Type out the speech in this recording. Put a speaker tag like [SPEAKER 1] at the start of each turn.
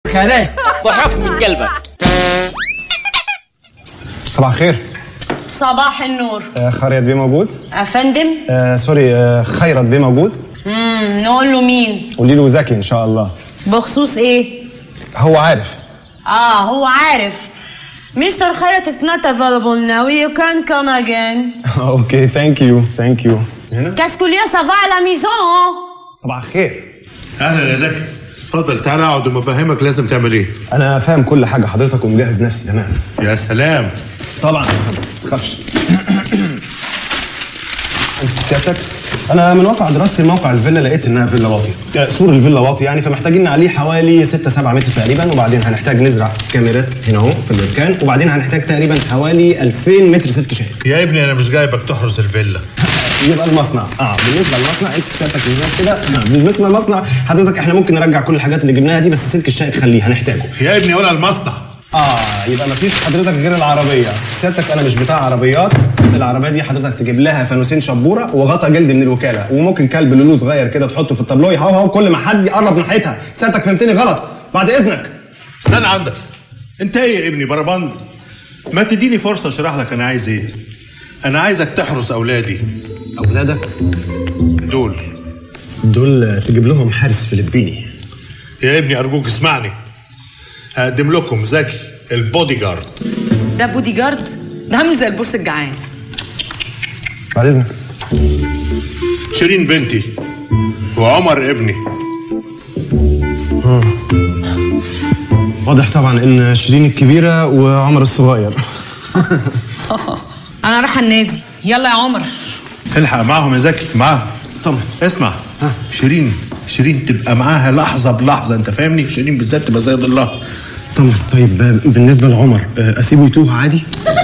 [SPEAKER 1] خاناه بحكم من قلبك
[SPEAKER 2] صباح الخير
[SPEAKER 3] صباح النور
[SPEAKER 2] آه خيرت بيه موجود
[SPEAKER 3] افندم
[SPEAKER 2] آه سوري آه خيرت بيه موجود
[SPEAKER 3] امم نقول له مين
[SPEAKER 2] قولي له زكي ان شاء الله
[SPEAKER 3] بخصوص ايه
[SPEAKER 2] هو عارف
[SPEAKER 3] اه هو عارف Mr. Khairat is not available now. You can come again.
[SPEAKER 2] اوكي ثانك يو ثانك يو هنا
[SPEAKER 3] Qu'est-ce qu'il y a, ça va à la maison?
[SPEAKER 2] صباح الخير
[SPEAKER 4] اهلا يا زكي اتفضل تعالى اقعد ومفهمك لازم تعمل ايه
[SPEAKER 2] انا فاهم كل حاجه حضرتك ومجهز نفسي تمام
[SPEAKER 4] يا سلام
[SPEAKER 2] طبعا ما تخافش امسك سيادتك انا من واقع دراستي لموقع الفيلا لقيت انها فيلا واطيه آه، سور الفيلا واطي يعني فمحتاجين عليه حوالي 6 7 متر تقريبا وبعدين هنحتاج نزرع كاميرات هنا اهو في الاركان وبعدين هنحتاج تقريبا حوالي 2000 متر سلك شائك
[SPEAKER 4] يا ابني انا مش جايبك تحرس الفيلا
[SPEAKER 2] يبقى المصنع اه بالنسبه للمصنع امسك سيادتك من هناك كده آه، بالنسبه للمصنع حضرتك احنا ممكن نرجع كل الحاجات اللي جبناها دي بس سلك الشائك خليه هنحتاجه
[SPEAKER 4] يا ابني ولا المصنع
[SPEAKER 2] اه يبقى مفيش حضرتك غير العربيه سيادتك انا مش بتاع عربيات العربيه دي حضرتك تجيب لها فانوسين شبوره وغطا جلد من الوكاله وممكن كلب لولو صغير كده تحطه في التابلو هو هو كل ما حد يقرب ناحيتها سيادتك فهمتني غلط بعد اذنك
[SPEAKER 4] استنى عندك انت ايه يا ابني بربند ما تديني فرصه اشرح لك انا عايز ايه انا عايزك تحرس اولادي
[SPEAKER 2] اولادك
[SPEAKER 4] دول
[SPEAKER 2] دول تجيب لهم حارس فلبيني
[SPEAKER 4] يا ابني ارجوك اسمعني هقدم لكم زكي البودي جارد
[SPEAKER 5] ده بودي جارد ده عامل زي البورس الجعان
[SPEAKER 2] بعد اذنك
[SPEAKER 4] شيرين بنتي وعمر ابني
[SPEAKER 2] واضح طبعا ان شيرين الكبيره وعمر الصغير
[SPEAKER 5] انا رايحه النادي يلا يا عمر
[SPEAKER 4] الحق معاهم يا زكي معاهم
[SPEAKER 2] طبعا
[SPEAKER 4] اسمع شيرين شيرين تبقى معاها لحظه بلحظه انت فاهمني شيرين بالذات تبقى زي ضلها
[SPEAKER 2] طبعا طيب بالنسبه لعمر آه، اسيبه يتوه عادي